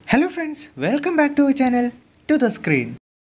Hello friends, welcome back to our channel, To The Screen.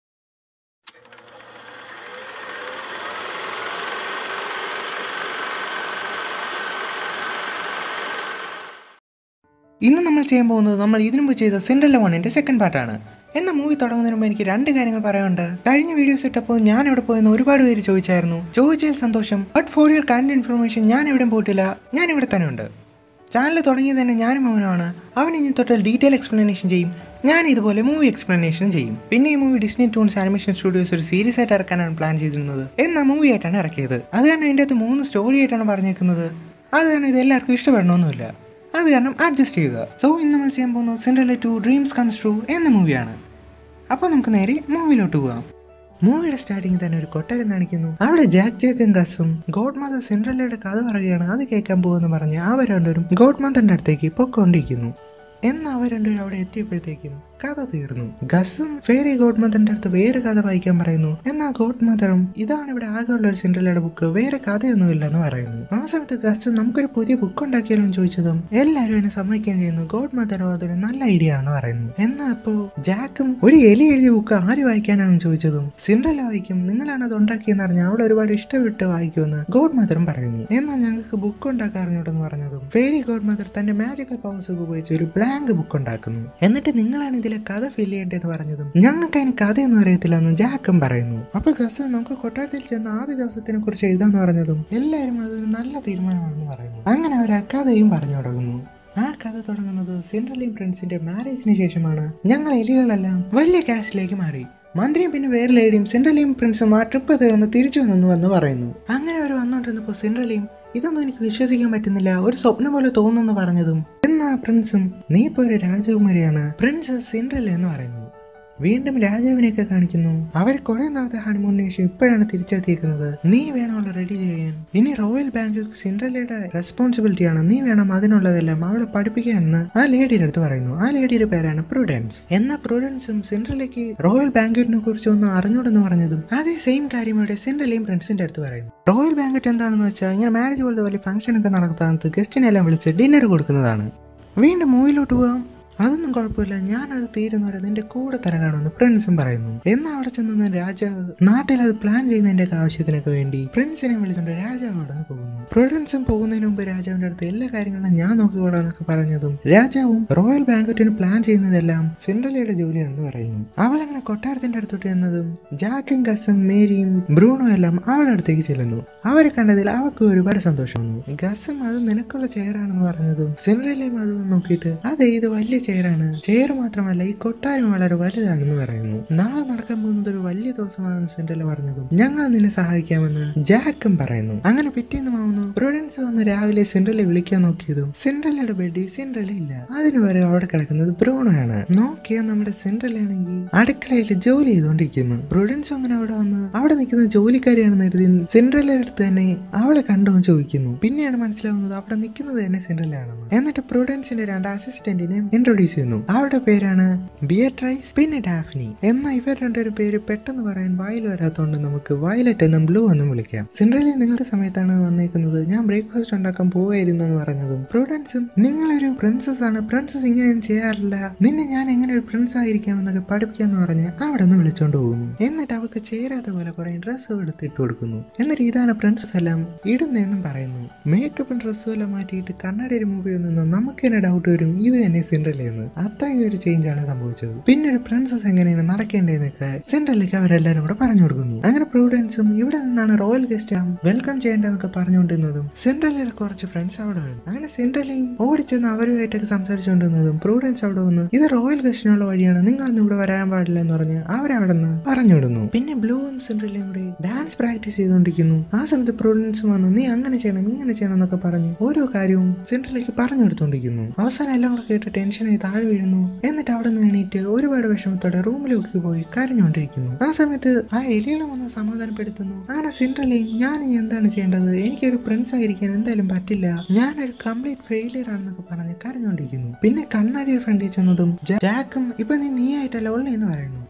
ഇന്ന് നമ്മൾ ചെയ്യാൻ പോകുന്നത് നമ്മൾ ഇതിനു മുമ്പ് ചെയ്ത സിൻഡ്രല്ല വണ്ണിന്റെ സെക്കൻഡ് പാർട്ടാണ് എന്ന മൂവി തുടങ്ങുന്നതിന് മുമ്പ് എനിക്ക് രണ്ട് കാര്യങ്ങൾ പറയാനുണ്ട് കഴിഞ്ഞ വീഡിയോസ് ഇട്ടപ്പോൾ ഞാൻ എവിടെ പോയെന്ന് ഒരുപാട് പേര് ചോദിച്ചായിരുന്നു ചോദിച്ചതിൽ സന്തോഷം but for your kind information ഞാൻ എവിടെയും പോയിട്ടില്ല ഞാൻ ഇവിടെ തന്നെ ഉണ്ട് ചാനൽ തുടങ്ങിയത് തന്നെ ഞാനും അവനുമാണ് അവൻ ഇനി തൊട്ട് ഡീറ്റെയിൽ എക്സ്പ്ലനേഷൻ ചെയ്യും ഞാൻ ഇതുപോലെ മൂവി എക്സ്പ്ലനേഷൻ ചെയ്യും പിന്നെ ഈ movie Disney toons animation studios ഒരു സീരീസ് ആയിട്ട് ഇറക്കാനാണ് പ്ലാൻ ചെയ്തിരുന്നത് എന്നാ മൂവി ആയിട്ടാണ് ഇറക്കിയത് അത് കാരണം ഇതിൻ്റെ അകത്ത് മൂന്ന് സ്റ്റോറി ആയിട്ടാണ് പറഞ്ഞേക്കുന്നത് അത് കാരണം ഇത് എല്ലാവർക്കും ഇഷ്ടപ്പെടണമെന്നില്ല അത് കാരണം അഡ്ജസ്റ്റ് ചെയ്യുക സോ ഇന്ന് നമ്മൾ ചെയ്യാൻ പോകുന്നത് Cinderella two dreams comes true എന്ന മൂവിയാണ് അപ്പോൾ നമുക്ക് നേരെ മൂവിയിലോട്ട് പോകാം മൂവിയുടെ സ്റ്റാർട്ടിങ്ങിൽ തന്നെ ഒരു കൊട്ടാരം കാണിക്കുന്നു അവിടെ ജാക്ക് ജേക്കും ഗസും ഗോഡ് മദർ സിൻഡ്രല്ലയുടെ കഥ പറയുകയാണ് അത് കേൾക്കാൻ പോകുമെന്ന് പറഞ്ഞ് അവർ രണ്ടുപേരും ഗോഡ് മദറിന്റെ അടുത്തേക്ക് പൊക്കൊണ്ടിരിക്കുന്നു എന്ന് അവർ രണ്ടുപേരും അവിടെ എത്തിയപ്പോഴത്തേക്കും കഥ തീർന്നു ഗസും ഫേരി ഗോഡ് മദറിന്റെ അടുത്ത് വേറെ കഥ വായിക്കാൻ പറയുന്നു എന്നാൽ ഗോഡ് മദറും ഇതാണ് ഇവിടെ ആകെയുള്ള ഒരു സിൻഡ്രല്ലയുടെ ബുക്ക് വേറെ കഥയൊന്നുമില്ലെന്ന് പറയുന്നു ആ സമയത്ത് ഗസ് നമുക്കൊരു പുതിയ ബുക്ക് ഉണ്ടാക്കിയാലോ എന്ന് ചോദിച്ചതും എല്ലാവരും എന്നെ സമ്മതിക്കുകയും ചെയ്യുന്നു ഗോഡ് മദറോ അതൊരു നല്ല ഐഡിയ ആണെന്ന് പറയുന്നു എന്നാൽ അപ്പോ ജാക്കും ഒരു എലി എഴുതിയ ബുക്ക് ആര് വായിക്കാനാണെന്ന് ചോദിച്ചതും സിൻഡ്രല്ല വായിക്കും നിങ്ങളാണ് അത് ഉണ്ടാക്കിയെന്ന് അറിഞ്ഞ അവൾ ഒരുപാട് ഇഷ്ടപ്പെട്ട് വായിക്കുമെന്ന് ഗോഡ് മദറും പറയുന്നു എന്നാൽ ഞങ്ങൾക്ക് ബുക്ക് ഉണ്ടാക്കാൻ അറിഞ്ഞൂടെന്ന് പറഞ്ഞതും ഫേരി ഗോഡ് മദർ തന്റെ മാജിക്കൽ പവേഴ്സ് ഉപയോഗിച്ച് ഒരു ബ്ലാങ്ക് ബുക്ക് ഉണ്ടാക്കുന്നു എന്നിട്ട് നിങ്ങളാണ് ഇതിലെ കഥ ഫിൽ ചെയ്യേണ്ടതെന്ന് പറഞ്ഞതും ഞങ്ങൾക്ക് അതിന് കഥയൊന്നും അറിയത്തില്ലെന്ന് ജാക്കും പറയുന്നു അപ്പൊ ഗസ് നമുക്ക് കൊട്ടാരത്തിൽ ചെന്ന ആദ്യ ദിവസത്തിനെ കുറിച്ച് എഴുതാന്ന് പറഞ്ഞതും എല്ലാവരും അതൊരു നല്ല തീരുമാനമാണെന്ന് പറയുന്നു അങ്ങനെ അവർ ആ കഥയും പറഞ്ഞു തുടങ്ങുന്നു ആ കഥ തുടങ്ങുന്നത് സിൻഡ്രലിയും പ്രിൻസിന്റെ മാരേജിന് ശേഷമാണ് ഞങ്ങൾ എലികളെല്ലാം വലിയ കാസ്റ്റിലേക്ക് മാറി മന്ത്രിയും പിന്നെ വേറെ ലേഡിയും സിൻഡ്രലിയും പ്രിൻസും ആ ട്രിപ്പ് തീർന്ന് തിരിച്ചു വന്നു എന്ന് പറയുന്നു അങ്ങനെ അവർ വന്നോണ്ടിരുന്നപ്പോൾ സിൻഡ്രലിയും ഇതൊന്നും എനിക്ക് വിശ്വസിക്കാൻ പറ്റുന്നില്ല ഒരു സ്വപ്നം പോലെ തോന്നുന്നു പറഞ്ഞതും എന്നാ പ്രിൻസും നീ ഇപ്പൊ ഒരു രാജകുമാരിയാണ് പ്രിൻസസ് സിൻഡ്രല്ല എന്ന് പറയുന്നു വീണ്ടും രാജാവിനെയൊക്കെ കാണിക്കുന്നു അവർ കുറെ നാളത്തെ ഹണിമൂണിന് ശേഷം ഇപ്പോഴാണ് തിരിച്ചെത്തിയിരിക്കുന്നത് നീ വേണമല്ലോ റെഡി ചെയ്യാൻ ഇനി റോയൽ ബാങ്ക് സിൻഡ്രലയുടെ റെസ്പോൺസിബിലിറ്റി ആണ് നീ വേണം അതിനുള്ളതെല്ലാം അവളെ പഠിപ്പിക്കാനെന്ന് ആ ലേഡിയുടെ അടുത്ത് പറയുന്നു ആ ലേഡിയുടെ പേരാണ് പ്രൂഡൻസ് എന്നാൽ പ്രൂഡൻസും സിൻഡ്രലയ്ക്ക് റോയൽ ബാങ്കിനെ കുറിച്ച് ഒന്നും അറിഞ്ഞൂടെന്ന് പറഞ്ഞതും അതേ സെയിം കാര്യം ഇവിടെ സിൻഡ്രലയും പ്രിൻസിന്റെ അടുത്ത് പറയുന്നു റോയൽ ബാങ്കറ്റ് എന്താണെന്ന് വെച്ചാൽ ഇങ്ങനെ മാരേജ് പോലത്തെ വലിയ ഫംഗ്ഷൻ ഒക്കെ നടത്താത്ത ഗസ്റ്റിനെല്ലാം വിളിച്ച് ഡിന്നർ കൊടുക്കുന്നതാണ് വീണ്ടും മൂവിലോട്ട് പോവാം അതൊന്നും കുഴപ്പമില്ല ഞാനത് തീരുന്നവരെ നിന്റെ കൂടെ തരകാണെന്ന് പ്രിൻസും പറയുന്നു എന്നാൽ അവിടെ ചെന്ന് രാജാവ് നാട്ടിൽ അത് പ്ലാൻ ചെയ്യുന്നതിന്റെ ആവശ്യത്തിനൊക്കെ വേണ്ടി പ്രിൻസിനെ വിളിച്ചുകൊണ്ട് രാജാവോട് പോകുന്നു പ്രുഡൻസും പോകുന്നതിന് മുമ്പ് രാജാവിന്റെ അടുത്ത് എല്ലാ കാര്യങ്ങളും ഞാൻ നോക്കിക്കോളാന്നൊക്കെ പറഞ്ഞതും രാജാവും റോയൽ ബാങ്കറ്റിന് പ്ലാൻ ചെയ്യുന്നതെല്ലാം സിൻഡ്രലയുടെ ജോലിയാണെന്ന് പറയുന്നു അവൾ അങ്ങനെ കൊട്ടാരത്തിന്റെ അടുത്തോട്ട് ചെന്നതും ജാക്കും ഗസും മേരിയും ബ്രൂണോ എല്ലാം അവളുടെ അടുത്തേക്ക് ചെല്ലുന്നു അവരെ കണ്ടതിൽ അവർക്ക് ഒരുപാട് സന്തോഷം വന്നു ഗസും അത് നിനക്കുള്ള ചെയറാണെന്ന് പറഞ്ഞതും സിൻഡ്രലയും അത് നോക്കിയിട്ട് അതെ ഇത് വലിയ ചെയറാണ് ചെയർ മാത്രമല്ല ഈ കൊട്ടാരം വളരെ വലുതാണെന്ന് പറയുന്നു നാളെ നടക്കാൻ പോകുന്നത് ഒരു വലിയ ദിവസമാണെന്ന് സിൻഡ്രല പറഞ്ഞതും ഞങ്ങൾ നിന്നെ സഹായിക്കാമെന്ന് ജാക്കും പറയുന്നു അങ്ങനെ പിറ്റേന്ന് ആവുന്നു പ്രുഡൻസ് വന്ന് രാവിലെ സിൻഡ്രലെ വിളിക്കാൻ നോക്കിയതും സിൻഡ്രലയുടെ ബെഡിൽ സിൻഡ്രല ഇല്ല അതിന് വരെ അവിടെ കിടക്കുന്നത് ബ്രൂണോ ആണ് നോക്കിയാൽ നമ്മുടെ സിൻഡ്രല ആണെങ്കിൽ അടുക്കളയിൽ ജോലി ചെയ്തുകൊണ്ടിരിക്കുന്നു പ്രുഡൻസ് അങ്ങനെ അവിടെ വന്ന് അവിടെ നിൽക്കുന്ന ജോലിക്കാരിയാണെന്ന് കരുതി സിൻഡ്രലയുടെ അടുത്ത് തന്നെ അവളെ കണ്ടോ എന്ന് ചോദിക്കുന്നു പിന്നെയാണ് മനസ്സിലാവുന്നത് അവിടെ നിൽക്കുന്നത് തന്നെ സിൻഡ്രല ആണെന്ന് എന്നിട്ട് പ്രുഡൻസിന്റെ രണ്ട് അസിസ്റ്റന്റിനെയും ഇൻട്രൊഡ്യൂസ് ചെയ്യുന്നു അവരുടെ പേരാണ് ബിയട്രൈസ് പിന്നെ ഡാഫ്നി എന്നാൽ ഇവർ രണ്ടുപേരും പേര് പെട്ടെന്ന് പറയാൻ വായിൽ വരാത്തതുകൊണ്ട് നമുക്ക് വയലറ്റ് എന്നും ബ്ലൂ എന്നും വിളിക്കാം സിൻഡ്രലി നിങ്ങളുടെ സമയത്താണ് വന്നേക്കുന്നത് ഞാൻ ബ്രേക്ക്ഫാസ്റ്റ് ഉണ്ടാക്കാൻ പോവായിരുന്നു എന്ന് പറഞ്ഞതും പ്രൂഡൻസും നിങ്ങളൊരു പ്രിൻസസ് ആണ് പ്രിൻസസ് ഇങ്ങനെയൊന്നും ചെയ്യാറില്ല നിന്നെ ഞാൻ എങ്ങനെ ഒരു പ്രിൻസ് ആയിരിക്കാം എന്നൊക്കെ പഠിപ്പിക്കാന്ന് പറഞ്ഞ് അവിടെ നിന്ന് വിളിച്ചോണ്ട് പോകുന്നു എന്നിട്ട് അവൾക്ക് ചേരാത്ത പോലെ കുറെ ഡ്രസ്സ് എടുത്തിട്ട് കൊടുക്കുന്നു എന്നിട്ട് ഇതാണ് പ്രിൻസസ് എല്ലാം ഇടുന്നെന്നും പറയുന്നു മേക്കപ്പും ഡ്രസ്സും എല്ലാം മാറ്റിയിട്ട് കണ്ണടയുടെ മുമ്പിൽ നിന്ന് നമുക്ക് തന്നെ ഡൗട്ട് വരും ഇത് തന്നെ സിൻഡ്രലെന്ന് അത്രയും ഒരു ചേഞ്ച് ആണ് സംഭവിച്ചത് പിന്നെ ഒരു പ്രിൻസസ് എങ്ങനെയാണ് നടക്കേണ്ടതെന്നൊക്കെ സെൻട്രലിലേക്ക് അവരെല്ലാരും കൂടെ പറഞ്ഞു കൊടുക്കുന്നു അങ്ങനെ പ്രൂഡൻസും ഇവിടെ നിന്നാണ് റോയൽ ഗസ്റ്റ് വെൽക്കം ചെയ്യേണ്ടതെന്നൊക്കെ പറഞ്ഞുകൊണ്ടിരുന്നതും സെൻട്രലിൽ കുറച്ച് ഫ്രണ്ട്സ് അവിടെ വരും അങ്ങനെ സെൻട്രലിൽ ഓടിച്ചെന്ന് അവരുമായിട്ടൊക്കെ സംസാരിച്ചുകൊണ്ടിരുന്നതും പ്രൂഡൻസ് അവിടെ വന്ന് ഇത് റോയൽ ഗസ്റ്റിനുള്ള വഴിയാണ് നിങ്ങളൊന്നും ഇവിടെ വരാൻ പാടില്ല എന്ന് പറഞ്ഞ് അവരവിടെ നിന്ന് പറഞ്ഞുവിടുന്നു പിന്നെ ബ്ലൂവും സെൻട്രലിയും കൂടെ ഡാൻസ് പ്രാക്ടീസ് ചെയ്തുകൊണ്ടിരിക്കുന്നു ആ സമയത്ത് പ്രൂഡൻസും വന്ന് നീ അങ്ങനെ ചെയ്യണം ഇങ്ങനെ ചെയ്യണം എന്നൊക്കെ പറഞ്ഞ് ഓരോ കാര്യവും സെൻട്രലിലേക്ക് പറഞ്ഞു കൊടുത്തോണ്ടിരിക്കുന്നു അവസാനം എല്ലാം കൂടെ കേട്ട് ടെൻഷനായി താഴെ വീഴുന്നു എന്നിട്ട് അവിടെ നിന്ന് എണീറ്റ് ഒരുപാട് വിഷമത്തോടെ റൂമിലേക്ക് പോയി കരഞ്ഞുകൊണ്ടിരിക്കുന്നു ആ സമയത്ത് ആ എലികളും വന്ന് സമാധാനപ്പെടുത്തുന്നു അങ്ങനെ സിൻഡ്രലയും ഞാൻ ഇനി എന്താണ് ചെയ്യേണ്ടത് എനിക്കൊരു പ്രിൻസ് ആയിരിക്കാൻ എന്തായാലും പറ്റില്ല ഞാനൊരു കംപ്ലീറ്റ് ഫെയിലിയർ ആണെന്നൊക്കെ പറഞ്ഞ് കരഞ്ഞുകൊണ്ടിരിക്കുന്നു പിന്നെ കണ്ണാടിയുടെ ഫ്രണ്ടിൽ ചെന്നതും ജാക്കും ഇപ്പൊ നീ നീ ആയിട്ടല്ല ഉള്ളി എന്ന് പറയുന്നു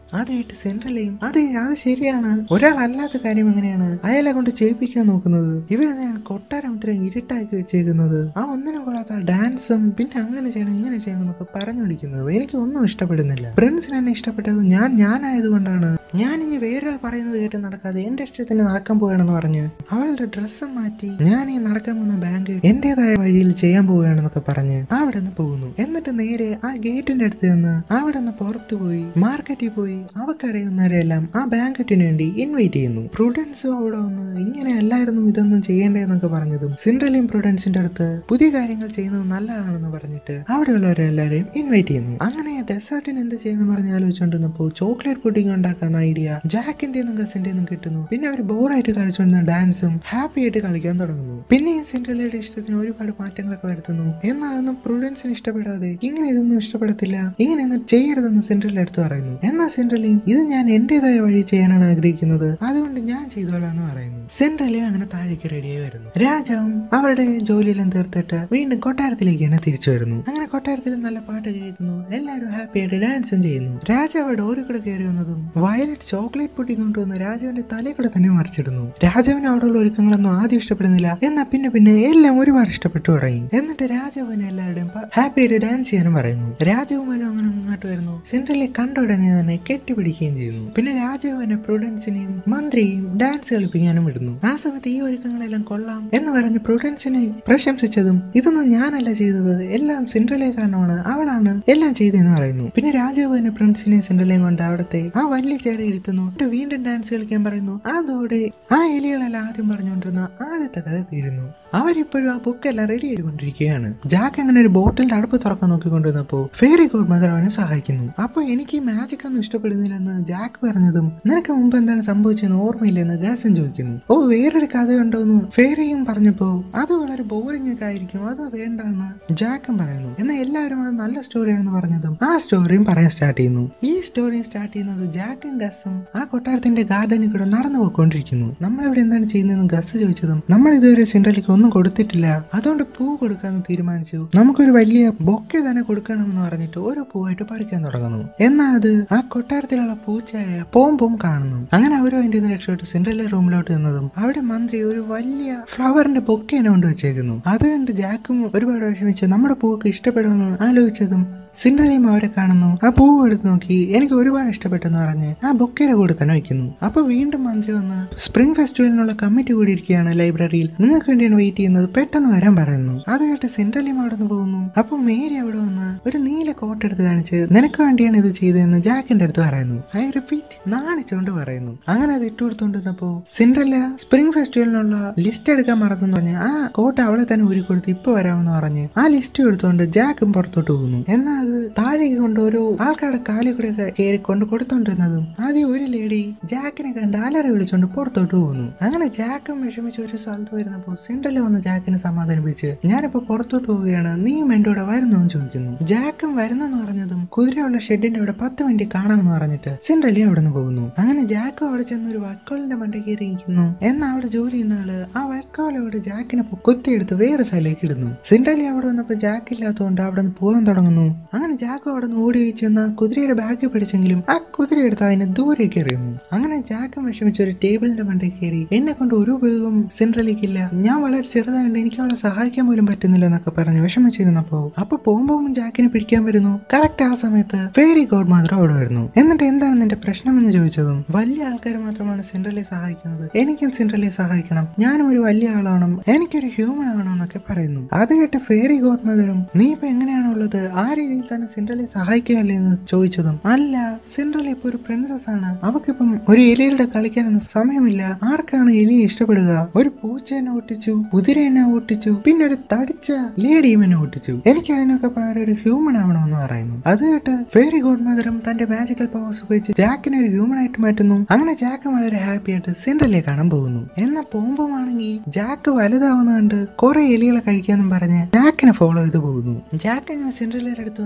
അതായിട്ട് സെൻട്രലയും അതെ അത് ശരിയാണ് ഒരാളല്ലാത്ത കാര്യം എങ്ങനെയാണ് അയാളെ കൊണ്ട് ചെയ്യിപ്പിക്കാൻ നോക്കുന്നത് ഇവരെന്തിനാണ് കൊട്ടാരം ഇത്രയും ഇരുട്ടാക്കി വെച്ചേക്കുന്നത് ആ ഒന്നിനും കൊള്ളാത്ത ഡാൻസും പിന്നെ അങ്ങനെ ചെയ്യണം ഇങ്ങനെ ചെയ്യണം എന്നൊക്കെ പറഞ്ഞുകൊണ്ടിരിക്കുന്നത് എനിക്ക് ഒന്നും ഇഷ്ടപ്പെടുന്നില്ല പ്രിൻസിന് എന്നെ ഇഷ്ടപ്പെട്ടത് ഞാൻ ഞാനായതുകൊണ്ടാണ് ഞാൻ ഇനി വേറൊരാൾ പറയുന്നത് കേട്ട് നടക്കാതെ എന്റെ ഇഷ്ടത്തിന് നടക്കാൻ പോവുകയാണെന്ന് പറഞ്ഞ് അവളുടെ ഡ്രസ്സും മാറ്റി ഞാൻ ഈ നടക്കാൻ പോകുന്ന ബാങ്ക് എന്റേതായ വഴിയിൽ ചെയ്യാൻ പോവുകയാണെന്നൊക്കെ പറഞ്ഞ് അവിടെ നിന്ന് പോകുന്നു എന്നിട്ട് നേരെ ആ ഗേറ്റിന്റെ അടുത്ത് നിന്ന് അവിടെ നിന്ന് പുറത്തു പോയി മാർക്കറ്റിൽ പോയി അവക്കറിയുന്നവരെല്ലാം ആ ബാങ്കറ്റിന് വേണ്ടി ഇൻവൈറ്റ് ചെയ്യുന്നു പ്രുഡൻസും അവിടെ വന്ന് ഇങ്ങനെ അല്ലായിരുന്നു ഇതൊന്നും ചെയ്യേണ്ടതെന്നൊക്കെ പറഞ്ഞതും സിൻഡ്രലയും പ്രുഡൻസിന്റെ അടുത്ത് പുതിയ കാര്യങ്ങൾ ചെയ്യുന്നത് നല്ലതാണെന്ന് പറഞ്ഞിട്ട് അവിടെയുള്ളവരെല്ലാരെയും ഇൻവൈറ്റ് ചെയ്യുന്നു അങ്ങനെ ഡെസേർട്ടിന് എന്ത് ചെയ്യുന്ന പറഞ്ഞ് ആലോചിച്ചുകൊണ്ടിരുന്നപ്പോൾ ചോക്ലേറ്റ് പുഡിംഗ് ഉണ്ടാക്കുന്ന ഐഡിയ ജാക്കിന്റെ ഗസിന്റെ കിട്ടുന്നു പിന്നെ അവർ ബോറായിട്ട് കളിച്ചുകൊണ്ടിരുന്ന ഡാൻസും ഹാപ്പി ആയിട്ട് കളിക്കാൻ തുടങ്ങുന്നു പിന്നെ ഈ സിൻഡ്രലയുടെ ഇഷ്ടത്തിന് ഒരുപാട് മാറ്റങ്ങളൊക്കെ വരുത്തുന്നു എന്നാൽ അതൊന്നും പ്രുഡൻസിന് ഇഷ്ടപ്പെടാതെ ഇങ്ങനെ ഇതൊന്നും ഇഷ്ടപ്പെടത്തില്ല ഇങ്ങനെയൊന്നും ചെയ്യരുതെന്ന് സിൻഡ്രല എടുത്തു പറയുന്നു എന്നാൽ സിൻഡ്രലയും ഇത് ഞാൻ എന്റേതായ വഴി ചെയ്യാനാണ് ആഗ്രഹിക്കുന്നത് അതുകൊണ്ട് ഞാൻ ചെയ്തോളാം എന്ന് പറയുന്നു സിൻഡ്രലയും അങ്ങനെ താഴേക്ക് റെഡിയായി വരുന്നു രാജാവും അവരുടെ ജോലിയെല്ലാം തീർത്തിട്ട് വീണ്ടും കൊട്ടാരത്തിലേക്ക് തന്നെ തിരിച്ചു വരുന്നു അങ്ങനെ കൊട്ടാരത്തിൽ നല്ല പാട്ട് കേൾക്കുന്നു എല്ലാവരും ഹാപ്പി ആയിട്ട് ഡാൻസും ചെയ്യുന്നു രാജാവ് ഡോറിൽ കൂടെ കയറി വന്നതും വയലറ്റ് ചോക്ലേറ്റ് പൊട്ടി കൊണ്ടുവന്ന് രാജാവിന്റെ തലയിൽ കൂടെ തന്നെ മറിച്ചിടുന്നു രാജാവിന് അവിടെയുള്ള ഒരുക്കങ്ങളൊന്നും ആദ്യം ഇഷ്ടപ്പെടുന്നില്ല എന്നാൽ പിന്നെ പിന്നെ എല്ലാം ഒരുപാട് ഇഷ്ടപ്പെട്ടു തുടങ്ങി എന്നിട്ട് രാജാവിനെ എല്ലാവരുടെയും ഹാപ്പി ആയിട്ട് ഡാൻസ് ചെയ്യാനും പറയുന്നു രാജകുമാരും അങ്ങനെ മുന്നോട്ട് വരുന്നു സെൻട്രലിലെ കണ്ട ഉടനെ തന്നെ കെട്ടിപ്പിടിക്കുകയും ചെയ്യുന്നു പിന്നെ രാജാവിനെ പ്രുഡൻസിനെയും മന്ത്രിയെയും ഡാൻസ് കളിപ്പിക്കാനും വിടുന്നു ആ സമയത്ത് ഈ ഒരുക്കങ്ങളെല്ലാം കൊള്ളാം എന്ന് പറഞ്ഞ് പ്രുഡൻസിനെ പ്രശംസിച്ചതും ഇതൊന്നും ഞാനല്ല ചെയ്തത് എല്ലാം സിൻഡ്രലെ കാരണമാണ് അവളാണ് എല്ലാം ചെയ്തതെന്ന് പറയുന്നു പിന്നെ രാജാവ് തന്നെ പ്രിൻസിനെ സിൻഡ്രലയും കൊണ്ട് അവിടുത്തെ ആ വലിയ ചേര ഇരുത്തുന്നു എന്നിട്ട് വീണ്ടും ഡാൻസ് കളിക്കാൻ പറയുന്നു അതോടെ ആ എലികളെല്ലാം ആദ്യം പറഞ്ഞുകൊണ്ടിരുന്ന ആദ്യത്തെ കഥ തീരുന്നു അവരിപ്പോഴും ആ ബുക്കെല്ലാം റെഡി ചെയ്തുകൊണ്ടിരിക്കുകയാണ് ജാക്ക് അങ്ങനെ ഒരു ബോട്ടിലിന്റെ അടുപ്പ് തുറക്കാൻ നോക്കിക്കൊണ്ടിരുന്നപ്പോ ഫെയറി ഗോഡ് മദർ അവനെ സഹായിക്കുന്നു അപ്പൊ എനിക്ക് ഈ മാജിക് ഒന്നും ഇഷ്ടപ്പെടുന്നില്ലെന്ന് ജാക്ക് പറഞ്ഞതും നിനക്ക് മുമ്പ് എന്താണ് സംഭവിച്ചതെന്ന് ഓർമ്മയില്ലെന്ന് ഗാസൻ ചോദിക്കുന്നു ഓ വേറൊരു കഥയുണ്ടോന്ന് ഫെയറിയും പറഞ്ഞപ്പോ അത് വളരെ ബോറിംഗ് ഒക്കെ ആയിരിക്കും അത് വേണ്ടെന്ന് ജാക്കും പറയുന്നു എന്നാൽ എല്ലാവരും അത് നല്ല സ്റ്റോറിയാണെന്ന് പറഞ്ഞതും ആ സ്റ്റോറിയും പറയാൻ സ്റ്റാർട്ട് ചെയ്യുന്നു ഈ സ്റ്റോറിയും സ്റ്റാർട്ട് ചെയ്യുന്നത് ജാക്കും ഗസും ആ കൊട്ടാരത്തിന്റെ ഗാർഡനിൽ കൂടെ നടന്നു പോയിക്കൊണ്ടിരിക്കുന്നു നമ്മളിവിടെ എന്താണ് ചെയ്യുന്നതെന്ന് ഗസ് ചോദിച്ചതും നമ്മൾ ഇതുവരെ സെൻട്രലിക്ക് ഒന്നും കൊടുത്തിട്ടില്ല അതുകൊണ്ട് പൂ കൊടുക്കാന്ന് തീരുമാനിച്ചു നമുക്കൊരു വലിയ ബൊക്കെ തന്നെ കൊടുക്കണമെന്ന് പറഞ്ഞിട്ട് ഓരോ പൂവായിട്ട് പറിക്കാൻ തുടങ്ങുന്നു എന്നാൽ അത് ആ കൊട്ടാരത്തിലുള്ള പൂച്ചയായ പോംപും കാണുന്നു അങ്ങനെ അവരും അതിന്റെ നിന്ന് രക്ഷപ്പെട്ട് സെൻട്രലിലെ റൂമിലോട്ട് നിന്നതും അവിടെ മന്ത്രി ഒരു വലിയ ഫ്ലവറിന്റെ ബൊക്കേനെ കൊണ്ടുവച്ചേക്കുന്നു അത് കണ്ട് ജാക്കും ഒരുപാട് വിഷമിച്ച് നമ്മുടെ പൂക്ക് ഇഷ്ടപ്പെടുമെന്ന് ആലോചിച്ചതും സിൻഡ്രലയും അവരെ കാണുന്നു ആ പൂവ് എടുത്ത് നോക്കി എനിക്ക് ഒരുപാട് ഇഷ്ടപ്പെട്ടെന്ന് പറഞ്ഞ് ആ ബൊക്കയുടെ കൂടെ തന്നെ വയ്ക്കുന്നു അപ്പൊ വീണ്ടും മന്ത്രി വന്ന് സ്പ്രിംഗ് ഫെസ്റ്റിവലിനുള്ള കമ്മിറ്റി കൂടി ഇരിക്കുകയാണ് ലൈബ്രറിയിൽ നിങ്ങൾക്ക് വേണ്ടിയാണ് വെയിറ്റ് ചെയ്യുന്നത് പെട്ടെന്ന് വരാൻ പറയുന്നു അത് കേട്ട് സിൻഡ്രലയും അവിടെ നിന്ന് പോകുന്നു അപ്പൊ മേരി അവിടെ വന്ന് ഒരു നീല കോട്ട് എടുത്ത് കാണിച്ച് നിനക്ക് വേണ്ടിയാണ് ഇത് ചെയ്തതെന്ന് ജാക്കിന്റെ അടുത്ത് പറയുന്നു ഐ റിപ്പീറ്റ് നാണിച്ചുകൊണ്ട് പറയുന്നു അങ്ങനെ അത് ഇട്ടു കൊടുത്തോണ്ടിരുന്നപ്പോ സിൻഡ്രല്ല സ്പ്രിംഗ് ഫെസ്റ്റിവലിനുള്ള ലിസ്റ്റ് എടുക്കാൻ മറന്നു പറഞ്ഞ് ആ കോട്ട് അവളെ തന്നെ ഊരി കൊടുത്ത് ഇപ്പൊ വരാമെന്ന് പറഞ്ഞ് ആ ലിസ്റ്റ് എടുത്തുകൊണ്ട് ജാക്കും പുറത്തോട്ട് പോകുന്നു എന്നാൽ അത് താഴേക്ക് കൊണ്ട് ഒരു ആൾക്കാരുടെ കാലിൽ കൂടെ ഒക്കെ കയറി കൊണ്ട് കൊടുത്തോണ്ടിരുന്നതും ആദ്യം ഒരു ലേഡി ജാക്കിനെ കണ്ട് അലറി വിളിച്ചോണ്ട് പുറത്തോട്ട് പോകുന്നു അങ്ങനെ ജാക്കും വിഷമിച്ച് ഒരു സ്ഥലത്ത് വരുന്നപ്പോൾ സെൻട്രലിൽ വന്ന് ജാക്കിനെ സമാധാനിപ്പിച്ച് ഞാനിപ്പോ പുറത്തോട്ട് പോവുകയാണ് നീയും എന്റെ കൂടെ വരുന്നോ എന്ന് ചോദിക്കുന്നു ജാക്കും വരുന്നെന്ന് പറഞ്ഞതും കുതിരയുള്ള ഷെഡിന്റെ അവിടെ പത്ത് മിനിറ്റ് കാണാമെന്ന് പറഞ്ഞിട്ട് സെൻട്രലി അവിടെ നിന്ന് പോകുന്നു അങ്ങനെ ജാക്കും അവിടെ ചെന്ന് ഒരു വക്കോലിന്റെ മണ്ട കയറിയിരിക്കുന്നു എന്നാൽ അവിടെ ജോലി ചെയ്യുന്ന ആള് ആ വക്കോലോട് ജാക്കിനെ പൊ- കുത്തിയെടുത്ത് വേറെ സൈഡിലേക്ക് ഇടുന്നു സെൻട്രലി അവിടെ വന്നപ്പോൾ ജാക്ക് ഇല്ലാത്തതുകൊണ്ട് അവിടെ നിന്ന് പോകാൻ തുടങ്ങുന്നു അങ്ങനെ ജാക്ക് അവിടെ നിന്ന് ഓടി ചെന്ന് കുതിരയുടെ ബാഗ് പിടിച്ചെങ്കിലും ആ കുതിര എടുത്ത് അതിനെ ദൂരേക്ക് എറിയുന്നു അങ്ങനെ ജാക്കും വിഷമിച്ച് ഒരു ടേബിളിന്റെ മണ്ടയിൽ കയറി എന്നെ കൊണ്ട് ഒരു ഉപയോഗം സെൻട്രലിക്കില്ല ഞാൻ വളരെ ചെറുതായതുകൊണ്ട് എനിക്ക് അവളെ സഹായിക്കാൻ പോലും പറ്റുന്നില്ല എന്നൊക്കെ പറഞ്ഞ് വിഷമിച്ചിരുന്നപ്പോ അപ്പൊ പോകുമ്പോൾ ജാക്കിനെ പിടിക്കാൻ വരുന്നു കറക്റ്റ് ആ സമയത്ത് ഫേരി ഗോഡ് മാത്രം അവിടെ വരുന്നു എന്നിട്ട് എന്താണ് നിന്റെ പ്രശ്നം എന്ന് ചോദിച്ചതും വലിയ ആൾക്കാർ മാത്രമാണ് സെൻട്രലിനെ സഹായിക്കുന്നത് എനിക്കും സെൻട്രലിനെ സഹായിക്കണം ഞാനും ഒരു വലിയ ആളാണ് എനിക്കൊരു ഹ്യൂമൻ ആവണം എന്നൊക്കെ പറയുന്നു അത് കേട്ട് ഫേറി ഗോഡ് മദറും നീ ഇപ്പൊ എങ്ങനെയാണുള്ളത് ആ രീതിയിൽ തന്നെ സിൻഡ്രലെ സഹായിക്കുകയല്ലേ എന്ന് ചോദിച്ചതും അല്ല സിൻഡ്രല ഇപ്പൊ ഒരു പ്രിൻസസ് ആണ് അവക്കിപ്പം ഒരു എലിയുടെ കളിക്കാനൊന്നും സമയമില്ല ആർക്കാണ് എലിയെ ഇഷ്ടപ്പെടുക ഒരു പൂച്ചേനെ ഒട്ടിച്ചു കുതിരേനെ ഒട്ടിച്ചു പിന്നെ ഒരു തടിച്ച ലേഡിയും എന്നെ ഒട്ടിച്ചു എനിക്ക് അതിനൊക്കെ പകരം ഒരു ഹ്യൂമൻ ആവണമെന്ന് പറയുന്നു അത് കേട്ട് ഫേറി ഗോഡ് മദറും തന്റെ മാജിക്കൽ പവേഴ്സ് ഉപയോഗിച്ച് ജാക്കിനെ ഒരു ഹ്യൂമൻ ആയിട്ട് മാറ്റുന്നു അങ്ങനെ ജാക്ക് വളരെ ഹാപ്പി ആയിട്ട് സിൻഡ്രലെ കാണാൻ പോകുന്നു എന്നാൽ പോകുമ്പോഴാണെങ്കിൽ ജാക്ക് വലുതാവുന്ന കണ്ട് കുറെ എലികളെ കഴിക്കാന്നും പറഞ്ഞ് ജാക്കിനെ ഫോളോ ചെയ്ത് പോകുന്നു ജാക്ക് അങ്ങനെ സിൻഡ്രലയുടെ അടുത്ത്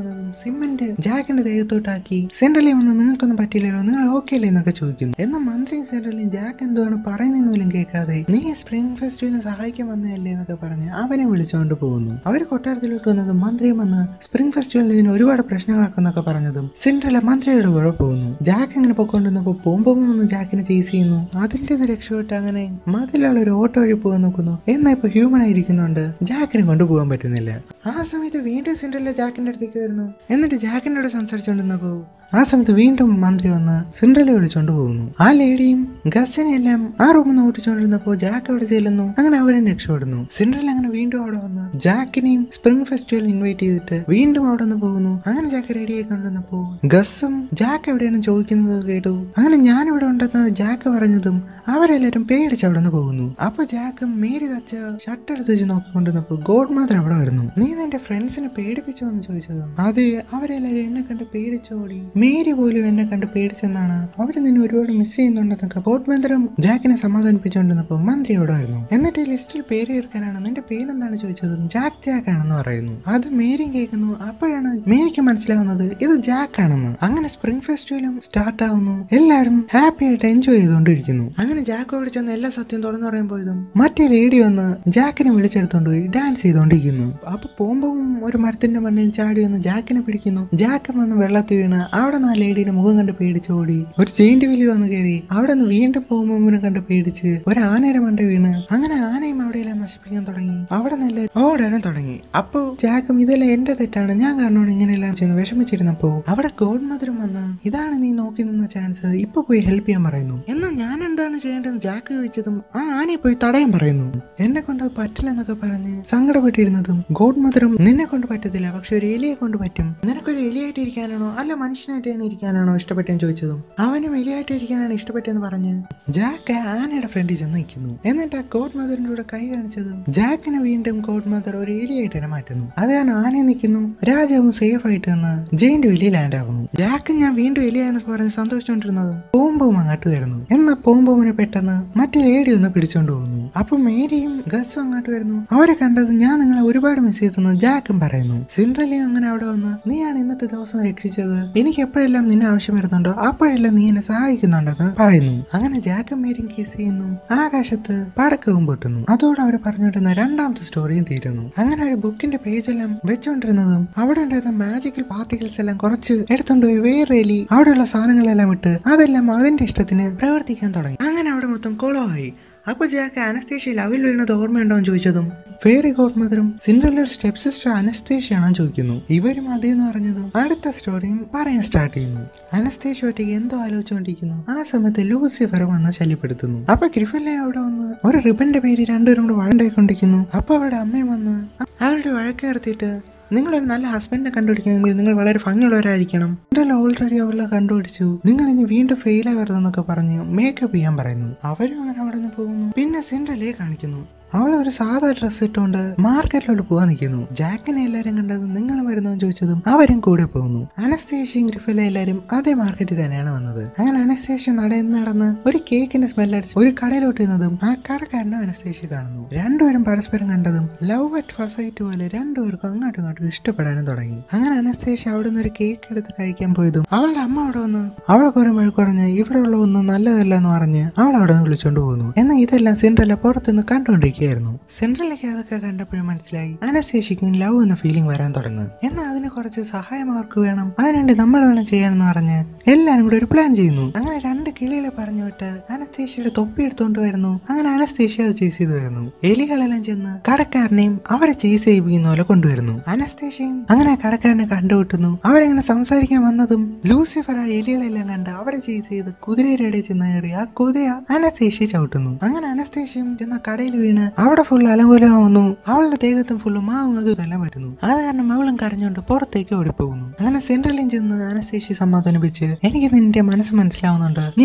വന്നതും സിമ്മന്റ് ജാക്കിന്റെ ദേഹത്തോട്ടാക്കി സെൻട്രലിൽ വന്ന് നിങ്ങൾക്കൊന്നും പറ്റില്ലല്ലോ നിങ്ങൾ ഓക്കെ അല്ലേ എന്നൊക്കെ ചോദിക്കുന്നു എന്നാൽ മന്ത്രിയും സെൻട്രലിയും ജാക്ക് എന്തുവാണ് പറയുന്നതെന്ന് പോലും കേൾക്കാതെ നീ സ്പ്രിംഗ് ഫെസ്റ്റിവലിന് സഹായിക്കാൻ വന്നതല്ലേ എന്നൊക്കെ പറഞ്ഞ് അവനെ വിളിച്ചുകൊണ്ട് പോകുന്നു അവർ കൊട്ടാരത്തിലോട്ട് വന്നതും മന്ത്രിയും വന്ന് സ്പ്രിംഗ് ഫെസ്റ്റിവലിൽ ഇതിന് ഒരുപാട് പ്രശ്നങ്ങളാക്കുന്നൊക്കെ പറഞ്ഞതും സെൻട്രല മന്ത്രിയുടെ കൂടെ പോകുന്നു ജാക്ക് അങ്ങനെ പൊക്കൊണ്ടിരുന്നപ്പോൾ പോകുമ്പോൾ ഒന്ന് ജാക്കിനെ ചേസ് ചെയ്യുന്നു അതിന്റെ നിന്ന് രക്ഷപ്പെട്ട് അങ്ങനെ മതിലുള്ള ഒരു ഓട്ടോ വഴി പോകാൻ നോക്കുന്നു എന്നാ ഇപ്പൊ ഹ്യൂമൻ ആയിരിക്കുന്നുണ്ട് ജാക്കിനെ കൊണ്ടുപോകാൻ പറ്റുന്നില്ല ആ സമയത്ത് വീണ്ടും സിൻഡ്രല്ല ജാക്കിന്റെ അടുത്തേക്ക് വരുന്നു എന്നിട്ട് ജാക്കിനോട് സംസാരിച്ചുകൊണ്ടിരുന്നപ്പോ ആ സമയത്ത് വീണ്ടും മന്ത്രി വന്ന് സിൻഡ്രലെ വിളിച്ചോണ്ട് പോകുന്നു ആ ലേഡിയും ഗസനെ എല്ലാം ആ റൂമിൽ നിന്ന് ഓടിച്ചോണ്ടിരുന്നപ്പോ ജാക്ക് അവിടെ ചെല്ലുന്നു അങ്ങനെ അവരും രക്ഷപ്പെടുന്നു സിൻഡ്രൽ അങ്ങനെ വീണ്ടും അവിടെ വന്ന് ജാക്കിനെയും സ്പ്രിംഗ് ഫെസ്റ്റിവൽ ഇൻവൈറ്റ് ചെയ്തിട്ട് വീണ്ടും അവിടെ നിന്ന് പോകുന്നു അങ്ങനെ ജാക്ക് റെഡി ആയിക്കൊണ്ടിരുന്നപ്പോ ഗസും ജാക്ക് എവിടെയാണ് ചോദിക്കുന്നത് കേട്ടു അങ്ങനെ ഞാൻ ഇവിടെ ഉണ്ടെന്ന് ജാക്ക് പറഞ്ഞതും അവരെല്ലാരും പേടിച്ച് അവിടെ നിന്ന് പോകുന്നു അപ്പൊ ജാക്ക് മേരി തച്ച ഷർട്ട് എടുത്ത് വെച്ച് നോക്കിക്കൊണ്ടിരുന്നപ്പോ ഗോഡ് മാത്രം അവിടെ വരുന്നു നീ നിന്റെ ഫ്രണ്ട്സിനെ പേടിപ്പിച്ചോ എന്ന് ചോദിച്ചതും അതെ അവരെല്ലാരും എന്നെ കണ്ട് പേടിച്ചോടി മേരി പോലും എന്നെ കണ്ട് പേടിച്ചെന്നാണ് അവര് നിന്നെ ഒരുപാട് മിസ് ചെയ്യുന്നുണ്ടെന്നൊക്കെ ഗോഡ് മന്ത്രം ജാക്കിനെ സമാധാനിപ്പിച്ചുകൊണ്ടിരുന്നപ്പോ മന്ത്രി അവിടെ വരുന്നു എന്നിട്ട് ഈ ലിസ്റ്റിൽ പേര് ചേർക്കാനാണ് നിന്റെ പേരെന്താണ് ചോദിച്ചതും ജാക്ക് ജാക്ക് ആണെന്ന് പറയുന്നു അത് മേരിയും കേൾക്കുന്നു അപ്പോഴാണ് മേരിക്ക് മനസ്സിലാവുന്നത് ഇത് ജാക്ക് ആണെന്ന് അങ്ങനെ സ്പ്രിംഗ് ഫെസ്റ്റിവലും സ്റ്റാർട്ട് ആവുന്നു എല്ലാവരും ഹാപ്പി ആയിട്ട് എൻജോയ് ചെയ്തുകൊണ്ടിരിക്കുന്നു അങ്ങനെ ജാക്ക് അവിടെ ചെന്ന് എല്ലാ സത്യം തുറന്നു പറയുമ്പോൾ ഇതും മറ്റേ ലേഡി വന്ന് ജാക്കിനെ വിളിച്ചെടുത്തോണ്ട് പോയി ഡാൻസ് ചെയ്തുകൊണ്ടിരിക്കുന്നു അപ്പൊ പോകുമ്പോൾ ഒരു മരത്തിന്റെ മണ്ടയും ചാടി വന്ന് ജാക്കിനെ പിടിക്കുന്നു ജാക്കൻ വന്ന് വെള്ളത്തിൽ വീണ് അവിടെ നിന്ന് ആ ലേഡിയുടെ മുഖം കണ്ട് പേടിച്ചോടി ഒരു ചെയിന്റ് വലി വന്ന് കയറി അവിടെ നിന്ന് വീണ്ടും പോകുമ്പോൾ കണ്ട് പേടിച്ച് ഒരു ആനയുടെ മണ്ട വീണ് അങ്ങനെ ആനയും അവിടെയെല്ലാം നശിപ്പിക്കാൻ തുടങ്ങി അവിടെ നല്ല ഓടാനും തുടങ്ങി അപ്പോ ജാക്കും ഇതെല്ലാം എന്റെ തെറ്റാണ് ഞാൻ കാരണമാണ് ഇങ്ങനെയെല്ലാം ചെയ്യുന്നത് വിഷമിച്ചിരുന്നപ്പോ അവിടെ ഗോഡ് മധുരം വന്ന് ഇതാണ് നീ നോക്കി നിന്ന ചാൻസ് ഇപ്പൊ പോയി ഹെൽപ്പ് ചെയ്യാൻ പറയുന്നു എന്നാൽ ഞാൻ എന്താണ് ചെയ്യേണ്ടതെന്ന് ജാക്ക് ചോദിച്ചതും ആ ആനയെ പോയി തടയാൻ പറയുന്നു എന്നെ കൊണ്ട് അത് പറ്റില്ലെന്നൊക്കെ പറഞ്ഞ് സങ്കടപ്പെട്ടിരുന്നതും ഗോഡ് മധുരം നിന്നെ കൊണ്ട് പറ്റത്തില്ല പക്ഷെ ഒരു എലിയെ കൊണ്ട് പറ്റും നിനക്കൊരു എലിയായിട്ട് ഇരിക്കാനാണോ അല്ല മനുഷ്യനായിട്ട് തന്നെ ഇരിക്കാനാണോ ഇഷ്ടപ്പെട്ടെന്ന് ചോദിച്ചതും അവനും എലിയായിട്ട് ഇരിക്കാനാണ് ഇഷ്ടപ്പെട്ടെന്ന് പറഞ്ഞ് ജാക്ക് ആനയുടെ ഫ്രണ്ടിൽ ചെന്ന് നിൽക്കുന്നു എന്നിട്ട് ആ കോഡ് മദറിന്റെ കൂടെ കൈ കാണിച്ചതും ജാക്കിനെ വീണ്ടും കോഡ് മദർ ഒരു എലിയായിട്ട് തന്നെ മാറ്റുന്നു അത് കാരണം ആനയെ നിൽക്കുന്നു രാജാവും സേഫ് ആയിട്ട് നിന്ന് ജയിന്റ് വലിയ ലാൻഡ് ആവുന്നു ജാക്ക് ഞാൻ വീണ്ടും എലിയാന്നൊക്കെ പറഞ്ഞ് സന്തോഷിച്ചുകൊണ്ടിരുന്നതും പോംബോം അങ്ങോട്ട് വരുന്നു എന്നാൽ പോംബോമിനെ പെട്ടെന്ന് മറ്റേ ലേഡി ഒന്ന് പിടിച്ചോണ്ട് പോകുന്നു അപ്പൊ മേരിയും ഗസും അങ്ങോട്ട് വരുന്നു അവരെ കണ്ടത് ഞാൻ നിങ്ങളെ ഒരുപാട് മിസ് ചെയ്തെന്ന് ജാക്കും പറയുന്നു സിൻഡ്രലിയും അങ്ങനെ അവിടെ വന്ന് നീയാണ് ഇന്നത്തെ ദിവസം രക്ഷിച്ചത് എനിക്ക് എപ്പോഴെല്ലാം നിന്നെ ആവശ്യം വരുന്നുണ്ടോ അപ്പോഴെല്ലാം നീ എന്നെ സഹായിക്കുന്നുണ്ടെന്ന് പറയുന്നു അങ്ങനെ ജാക്കും മേരിയും കിസ് ചെയ്യുന്നു ആകാശത്ത് പടക്കവും പൊട്ടുന്നു അതോടെ അവർ പറഞ്ഞുകൊണ്ടിരുന്ന രണ്ടാമത്തെ സ്റ്റോറിയും തീരുന്നു അങ്ങനെ ഒരു ബുക്കിന്റെ പേജെല്ലാം വെച്ചോണ്ടിരുന്നതും അവിടെ ഉണ്ടായിരുന്ന മാജിക്കൽ പാർട്ടിക്കിൾസ് എല്ലാം കുറച്ച് എടുത്തോണ്ട് പോയി വേറെ എലി അവിടെയുള്ള സാധനങ്ങളെല്ലാം ഇട്ട് അതെല്ലാം അതിന്റെ ഇഷ്ടത്തിന് പ്രവർത്തിക്കാൻ തുടങ്ങി അങ്ങനെ അവിടെ മൊത്തം കുളമായി അപ്പൊ ജാക്ക് അനസ്തേഷ്യ ലവിൽ വീണത് ഓർമ്മയുണ്ടോ എന്ന് ചോദിച്ചതും ഫേറി ഗോഡ് മദറും സിൻഡ്രല്ലയുടെ സ്റ്റെപ്പ് സിസ്റ്റർ അനസ്തേഷ്യ ആണോ ചോദിക്കുന്നു ഇവരും അതേന്ന് പറഞ്ഞതും അടുത്ത സ്റ്റോറിയും പറയാൻ സ്റ്റാർട്ട് ചെയ്യുന്നു അനസ്തേഷ്യ ഒറ്റയ്ക്ക് എന്തോ ആലോചിച്ചുകൊണ്ടിരിക്കുന്നു ആ സമയത്ത് ലൂസിഫർ വന്ന് ശല്യപ്പെടുത്തുന്നു അപ്പൊ ഗ്രിഫല്ലേ അവിടെ വന്ന് ഒരു റിബന്റെ പേര് രണ്ടുപേരും കൂടെ വഴണ്ടായിക്കൊണ്ടിരിക്കുന്നു അപ്പൊ അവരുടെ അമ്മയും വന്ന് അവരുടെ വഴക്കേർത്തിട്ട് നിങ്ങളൊരു നല്ല ഹസ്ബൻഡിനെ കണ്ടുപിടിക്കണമെങ്കിൽ നിങ്ങൾ വളരെ ഭംഗിയുള്ളവരായിരിക്കണം എൻ്റെ ഓൾറെഡി അവളെ കണ്ടുപിടിച്ചു നിങ്ങൾ ഇനി വീണ്ടും ഫെയിൽ ആകരുതെന്നൊക്കെ പറഞ്ഞ് മേക്കപ്പ് ചെയ്യാൻ പറയുന്നു അവരും അങ്ങനെ അവിടെ നിന്ന് പോകുന്നു പിന്നെ സിൻഡലേ കാണിക്കുന്നു അവൾ ഒരു സാധാ ഡ്രസ്സ് ഇട്ടുകൊണ്ട് മാർക്കറ്റിലോട്ട് പോകാൻ നിൽക്കുന്നു ജാക്കിനെ എല്ലാരും കണ്ടത് നിങ്ങൾ വരുന്നോ ചോദിച്ചതും അവരും കൂടെ പോകുന്നു അനസ്തേഷ്യയും ഗ്രിഫല എല്ലാരും അതേ മാർക്കറ്റിൽ തന്നെയാണ് വന്നത് അങ്ങനെ അനസ്തേഷ്യ നടന്ന് നടന്ന് ഒരു കേക്കിന്റെ സ്മെല്ലടിച്ച് ഒരു കടയിലോട്ട് നിന്നതും ആ കടക്കാരനും അനസ്തേഷ്യ കാണുന്നു രണ്ടുപേരും പരസ്പരം കണ്ടതും ലവ് അറ്റ് ഫസ്റ്റ് സൈറ്റ് പോലെ രണ്ടുപേർക്കും അങ്ങോട്ടും ഇങ്ങോട്ടും ഇഷ്ടപ്പെടാനും തുടങ്ങി അങ്ങനെ അനസ്തേഷ്യ അവിടെ നിന്ന് ഒരു കേക്ക് എടുത്ത് കഴിക്കാൻ പോയതും അവളുടെ അമ്മ അവിടെ വന്ന് അവളെ കുറെ മഴ കുറഞ്ഞ് ഇവിടെ ഉള്ള ഒന്നും നല്ലതല്ല എന്ന് പറഞ്ഞ് അവൾ അവിടെ നിന്ന് വിളിച്ചോണ്ട് പോകുന്നു എന്നാൽ ഇതെല്ലാം സിൻഡ്രല്ല പുറത്തുനിന്ന് കണ്ടുകൊണ്ടിരിക്കുകയായിരുന്നു സിൻഡ്രല്ലയ്ക്ക് അതൊക്കെ കണ്ടപ്പോഴും മനസ്സിലായി അനസ്തേഷ്യക്കും ലവ് എന്ന ഫീലിംഗ് വരാൻ തുടങ്ങും എന്നാൽ അതിന് കുറച്ച് സഹായം അവർക്ക് വേണം അതിനുവേണ്ടി നമ്മൾ വേണം ചെയ്യാനെന്ന് പറഞ്ഞ് എല്ലാരും കൂടെ ഒരു പ്ലാൻ ചെയ്യുന്നു അങ്ങനെ രണ്ട് കിളികളെ പറഞ്ഞു വിട്ട് അനസ്തേഷ്യയുടെ തൊപ്പി എടുത്തോണ്ട് വരുന്നു അങ്ങനെ അനസ്തേഷ്യ അത് ചേസ് ചെയ്ത് വരുന്നു എലികളെല്ലാം ചെന്ന് കടക്കാരനെയും അവരെ ചേസ് ചെയ്യിപ്പിക്കുന്ന പോലെ കൊണ്ടുവരുന്നു അനസ്തേഷ്യയും അങ്ങനെ കടക്കാരനെ കണ്ടുകിട്ടുന്നു അവരെങ്ങനെ സംസാരിക്കാൻ വന്നതും ലൂസിഫർ ആ എലികളെല്ലാം കണ്ട് അവരെ ചേസ് ചെയ്ത് കുതിരയുടെ ഇടയിൽ ചെന്ന് കയറി ആ കുതിര അനസ്തേഷ്യ ചവിട്ടുന്നു അങ്ങനെ അനസ്തേഷ്യം ചെന്ന കടയിൽ വീണ് അവിടെ ഫുൾ അലങ്കോലമാവുന്നു അവളുടെ ദേഹത്തും ഫുള്ള് മാവും അതും ഇതെല്ലാം വരുന്നു അത് കാരണം അവളും കരഞ്ഞുകൊണ്ട് പുറത്തേക്ക് ഓടിപ്പോകുന്നു അങ്ങനെ സെൻട്രലിൽ ചെന്ന് അനസ്തേഷ്യ സമാധാനിപ്പിച്ച് എനിക്ക് നിന്റെ മനസ്സ് മനസ്സിലാവുന്നുണ്ട് നീ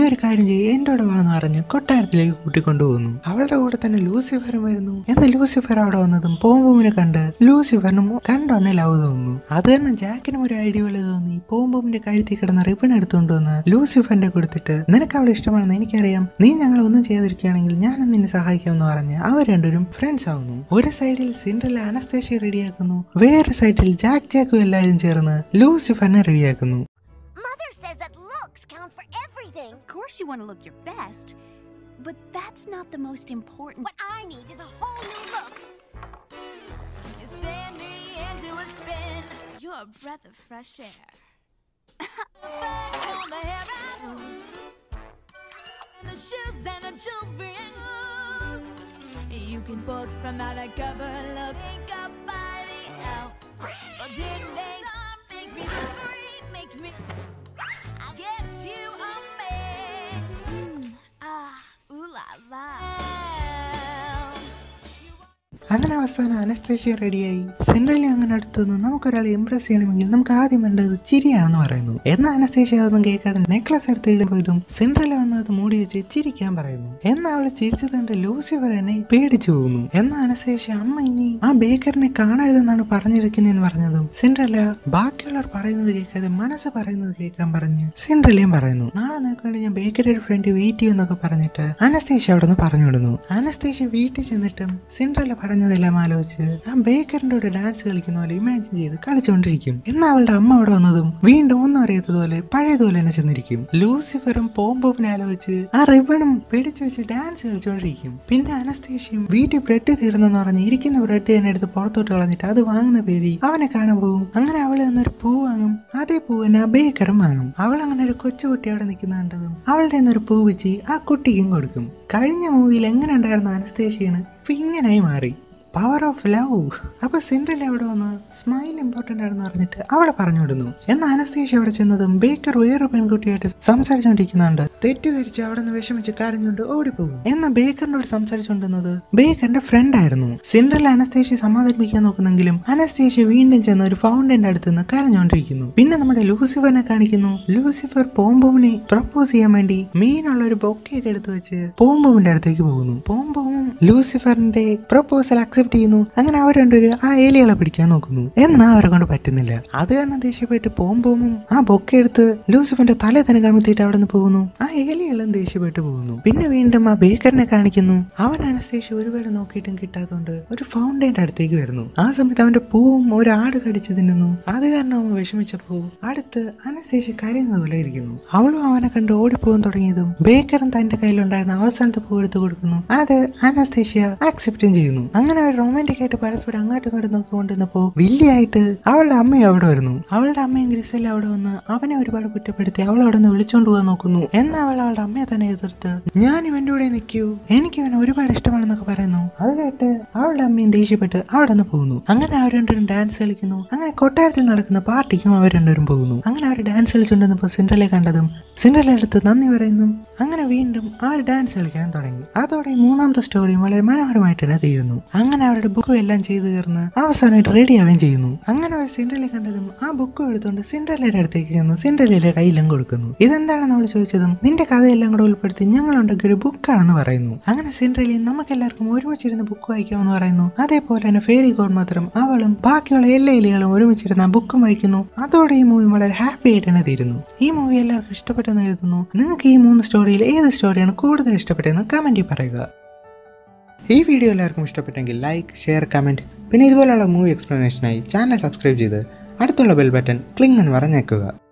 ഒരു കാര്യം ചെയ്യും എൻ്റെ കൂടെ വാന്ന് പറഞ്ഞ് കൊട്ടാരത്തിലേക്ക് കൂട്ടിക്കൊണ്ടുപോകുന്നു അവളുടെ കൂടെ തന്നെ ലൂസിഫറും വരുന്നു എന്നാൽ ലൂസിഫർ അവിടെ വന്നതും പോംബൂമിനെ കണ്ട് ലൂസിഫറിനും കണ്ടോന്നെ ലവ് തോന്നുന്നു അത് തന്നെ ജാക്കിനും ഒരു ഐഡിയ പോലെ തോന്നി പോംബൂമിന്റെ കഴുത്തിൽ കിടന്ന റിബൺ എടുത്തുകൊണ്ട് വന്ന് ലൂസിഫറിന്റെ കൊടുത്തിട്ട് നിനക്ക് അവളെ ഇഷ്ടമാണെന്ന് എനിക്കറിയാം നീ ഞങ്ങൾ ഒന്നും ചെയ്യാതിരിക്കുകയാണെങ്കിൽ ഞാനും നിന്നെ സഹായിക്കാമെന്ന് പറഞ്ഞ് അവർ രണ്ടുപേരും ഫ്രണ്ട്സ് ആവുന്നു ഒരു സൈഡിൽ സിൻഡ്രല്ല അനസ്തേഷ്യ റെഡിയാക്കുന്നു വേറെ സൈഡിൽ ജാക്ക് ജാക്കും എല്ലാവരും ചേർന്ന് ലൂസിഫറിനെ റെഡിയാക്കുന്നു Mother says that looks count for everything. Of course, you want to look your best, but that's not the most important. What I need is a whole new look. You send me into a spin. You're a breath of fresh air. on the hair and hooves, and the shoes and the jewelry and hooves. You can box from undercover look. Make up body else. But didn't they make me free? Make me. I get you a man. Mm, ah, ooh la la. അങ്ങനെ അവസാനം anaesthesia റെഡിയായി centrally അങ്ങനെ അടുത്തുനിന്ന് നമുക്കൊരാളെ Impress ചെയ്യണമെങ്കിൽ നമുക്ക് ആദ്യം വേണ്ടത് ചിരിയാണെന്ന് പറയുന്നു എന്നാൽ അനസ്തേഷ്യ അതൊന്നും കേൾക്കാതെ നെക്ലസ് എടുത്ത് ഇടുമ്പോഴും സെൻട്രലി വന്ന് അത് മൂടി വെച്ച് ചിരിക്കാൻ പറയുന്നു എന്നാൽ അവൾ ചിരിച്ചത് കണ്ട് ലൂസിഫർ എന്നെ പേടിച്ചു പോകുന്നു എന്നാൽ അനസ്തേഷ്യ അമ്മ ഇനി ആ ബേക്കറിനെ കാണരുതെന്നാണ് പറഞ്ഞിരിക്കുന്നതെന്ന് പറഞ്ഞതും സെൻട്രല ബാക്കിയുള്ളവർ പറയുന്നത് കേൾക്കാതെ മനസ്സ് പറയുന്നത് കേൾക്കാൻ പറഞ്ഞ് സെൻട്രലിയും പറയുന്നു നാളെ നിനക്ക് വേണ്ടി ഞാൻ ബേക്കറി ഒരു ഫ്രണ്ട് വെയിറ്റ് ചെയ്യുന്നൊക്കെ പറഞ്ഞിട്ട് അനസ്തേഷ്യ അവിടെ നിന്ന് പറഞ്ഞു വിടുന്നു അനസ്തേഷ്യ വീട്ടിൽ ചെന്നിട്ടും സിൻഡ്രല പറഞ്ഞതെല്ലാം ആലോചിച്ച് ആ ബേക്കറിന്റെ കൂടെ ഡാൻസ് കളിക്കുന്ന പോലെ ഇമാജിൻ ചെയ്ത് കളിച്ചുകൊണ്ടിരിക്കും എന്നാൽ അവളുടെ അമ്മ അവിടെ വന്നതും വീണ്ടും ഒന്നും അറിയാത്തതുപോലെ പഴയതുപോലെ തന്നെ ചെന്നിരിക്കും ലൂസിഫറും പോംബോബിനെ ആലോചിച്ച് ആ റിബണും പിടിച്ചു വെച്ച് ഡാൻസ് കളിച്ചുകൊണ്ടിരിക്കും പിന്നെ അനസ്തേഷ്യയും വീട്ടിൽ ബ്രെഡ് തീർന്നെന്ന് പറഞ്ഞ് ഇരിക്കുന്ന ബ്രെഡ് തന്നെ എടുത്ത് പുറത്തോട്ട് കളഞ്ഞിട്ട് അത് വാങ്ങുന്ന പേടി അവനെ കാണാൻ പോകും അങ്ങനെ അവൾ ഒരു പൂ വാങ്ങും അതേ പൂ തന്നെ ആ ബേക്കറും വാങ്ങും അവൾ അങ്ങനെ ഒരു കൊച്ചുകുട്ടി അവിടെ നിൽക്കുന്ന കണ്ടതും അവളുടെ ഒരു പൂ വെച്ച് ആ കുട്ടിക്കും കൊടുക്കും കഴിഞ്ഞ മൂവിയിൽ എങ്ങനെ ഉണ്ടായിരുന്ന അനസ്തേഷ്യയാണ് ഇപ്പൊ ഇങ്ങനായി മാറി പവർ ഓഫ് ലവ് അപ്പൊ സിൻഡ്രൽ അവിടെ വന്ന് സ്മൈൽ ഇമ്പോർട്ടന്റ് ആണെന്ന് പറഞ്ഞിട്ട് അവളെ പറഞ്ഞു വിടുന്നു എന്നാൽ അനസ്തേഷ്യ അവിടെ ചെന്നതും ബേക്കർ വേറെ പെൺകുട്ടിയായിട്ട് സംസാരിച്ചുകൊണ്ടിരിക്കുന്നുണ്ട് തെറ്റിദ്ധരിച്ച് അവിടെ നിന്ന് വിഷമിച്ച് കരഞ്ഞുകൊണ്ട് ഓടിപ്പോകും എന്നാൽ ബേക്കറിനോട് സംസാരിച്ചുകൊണ്ടിരുന്നത് ബേക്കറിന്റെ ഫ്രണ്ട് ആയിരുന്നു സിൻഡ്രൽ അനസ്തേഷ്യ സമാധാനിപ്പിക്കാൻ നോക്കുന്നെങ്കിലും അനസ്തേഷ്യ വീണ്ടും ചെന്ന് ഒരു ഫൗണ്ടന്റെ അടുത്ത് നിന്ന് കരഞ്ഞുകൊണ്ടിരിക്കുന്നു പിന്നെ നമ്മുടെ ലൂസിഫറിനെ കാണിക്കുന്നു ലൂസിഫർ പോംബോമിനെ പ്രപ്പോസ് ചെയ്യാൻ വേണ്ടി മീനുള്ള ഒരു ബൊക്കെയൊക്കെ എടുത്തു വെച്ച് പോംബോമിന്റെ അടുത്തേക്ക് പോകുന്നു പോംബോമും ലൂസിഫറിന്റെ പ്രപ്പോസൽ അക്സെപ്റ്റ് ചെയ്യുന്നു അങ്ങനെ അവർ രണ്ടുപേരും ആ ഏലികളെ പിടിക്കാൻ നോക്കുന്നു എന്നാ അവരെ കൊണ്ട് പറ്റുന്നില്ല അത് കാരണം ദേഷ്യപ്പെട്ട് പോംബോമും ആ ബൊക്കെ എടുത്ത് ലൂസിഫറിന്റെ തല തന്നെ കമിത്തിയിട്ട് അവിടെ നിന്ന് പോകുന്നു ആ ഏലികളും ദേഷ്യപ്പെട്ട് പോകുന്നു പിന്നെ വീണ്ടും ആ ബേക്കറിനെ കാണിക്കുന്നു അവൻ അനസ്തേഷ്യ ഒരുപാട് നോക്കിയിട്ടും കിട്ടാത്തതുകൊണ്ട് ഒരു ഫൗണ്ടൈൻ്റെ അടുത്തേക്ക് വരുന്നു ആ സമയത്ത് അവന്റെ പൂവും ഒരു ആട് കടിച്ചു തിന്നുന്നു അത് കാരണം അവൻ വിഷമിച്ചപ്പോ അടുത്ത് അനസ്തേഷ്യ കരയുന്ന പോലെ ഇരിക്കുന്നു അവളും അവനെ കണ്ട് ഓടിപ്പോകാൻ തുടങ്ങിയതും ബേക്കറും തന്റെ കയ്യിലുണ്ടായിരുന്ന അവസാനത്തെ പൂ എടുത്തു കൊടുക്കുന്നു അത് അനസ്തേഷ്യ ആക്സെപ്റ്റും ചെയ്യുന്നു അങ്ങനെ അവർ റൊമാൻറ്റിക് ആയിട്ട് പരസ്പരം അങ്ങോട്ടും ഇങ്ങോട്ടും നോക്കിക്കൊണ്ടിരുന്നപ്പോ വില്ലിയായിട്ട് അവളുടെ അമ്മയും അവിടെ വരുന്നു അവളുടെ അമ്മയും ഗ്രിസെല്ലാം അവിടെ വന്ന് അവനെ ഒരുപാട് കുറ്റപ്പെടുത്തി അവൾ അവിടെ നിന്ന് വിളിച്ചോണ്ട് പോകാൻ നോക്കുന്നു എന്നാൽ അവൾ അവളുടെ അമ്മയെ തന്നെ എതിർത്ത് ഞാൻ ഇവന്റെ കൂടെ നിൽക്കൂ എനിക്ക് ഇവനെ ഒരുപാട് ഇഷ്ടമാണെന്നൊക്കെ പറയുന്നു അത് കേട്ട് അവളുടെ അമ്മയും ദേഷ്യപ്പെട്ട് അവിടെ നിന്ന് പോകുന്നു അങ്ങനെ അവർ രണ്ടുപേരും ഡാൻസ് കളിക്കുന്നു അങ്ങനെ കൊട്ടാരത്തിൽ നടക്കുന്ന പാർട്ടിക്കും അവർ രണ്ടുപേരും പോകുന്നു അങ്ങനെ അവർ ഡാൻസ് കളിച്ചുകൊണ്ടിരുന്നപ്പോൾ സിൻഡ്രലെ കണ്ടതും സിൻഡ്രലെ അടുത്ത് നന്ദി പറയുന്നു അങ്ങനെ വീണ്ടും അവർ ഡാൻസ് കളിക്കാൻ തുടങ്ങി അതോടെ ഈ മൂന്നാമത്തെ സ്റ്റോറിയും വളരെ മനോഹരമായിട്ട് തന്നെ തീരുന്നു അങ്ങനെ അവരുടെ ബുക്കും എല്ലാം ചെയ്തു തീർന്ന് അവസാനമായിട്ട് റെഡി ആവുകയും ചെയ്യുന്നു അങ്ങനെ അവർ സിൻഡ്രലെ കണ്ടതും ആ ബുക്കും എടുത്തുകൊണ്ട് സിൻഡ്രലയുടെ അടുത്തേക്ക് ചെന്ന് സിൻഡ്രലയുടെ കയ്യിലും കൊടുക്കുന്നു ഇതെന്താണെന്ന് അവൾ ചോദിച്ചതും നിന്റെ കഥയെല്ലാം കൂടെ ഉൾപ്പെടുത്തി ഞങ്ങൾ ഉണ്ടാക്കിയ ഒരു ബുക്കാണെന്ന് പറയുന്നു അങ്ങനെ സിൻഡ്രലി നമുക്ക് എല്ലാവർക്കും ഒരുമിച്ചിരുന്ന് ബുക്ക് വായിക്കാമെന്ന് പറയുന്നു അതേപോലെ തന്നെ ഫേരി ഗോഡ് മാത്രം അവളും ബാക്കിയുള്ള എല്ലാ ഇലകളും ഒരുമിച്ചിരുന്ന് ആ ബുക്കും വായിക്കുന്നു അതോടെ ഈ മൂവി വളരെ ഹാപ്പി ആയിട്ട് തന്നെ തീരുന്നു ഈ മൂവി എല്ലാവർക്കും ഇഷ്ടപ്പെട്ടെന്ന് കരുതുന്നു നിങ്ങൾക്ക് ഈ മൂന്ന് സ്റ്റോറിയിൽ ഏത് സ്റ്റോറിയാണ് കൂടുതൽ ഇഷ്ടപ്പെട്ടതെന്ന് കമന്റിൽ പറയുക ഈ വീഡിയോ എല്ലാവർക്കും ഇഷ്ടപ്പെട്ടെങ്കിൽ ലൈക്ക് ഷെയർ കമൻറ്റ് പിന്നെ ഇതുപോലുള്ള മൂവി എക്സ്പ്ലനേഷനായി ചാനൽ സബ്സ്ക്രൈബ് ചെയ്ത് അടുത്തുള്ള ബെൽ ബട്ടൺ ക്ലിങ് എന്ന് പറഞ്ഞേക്കുക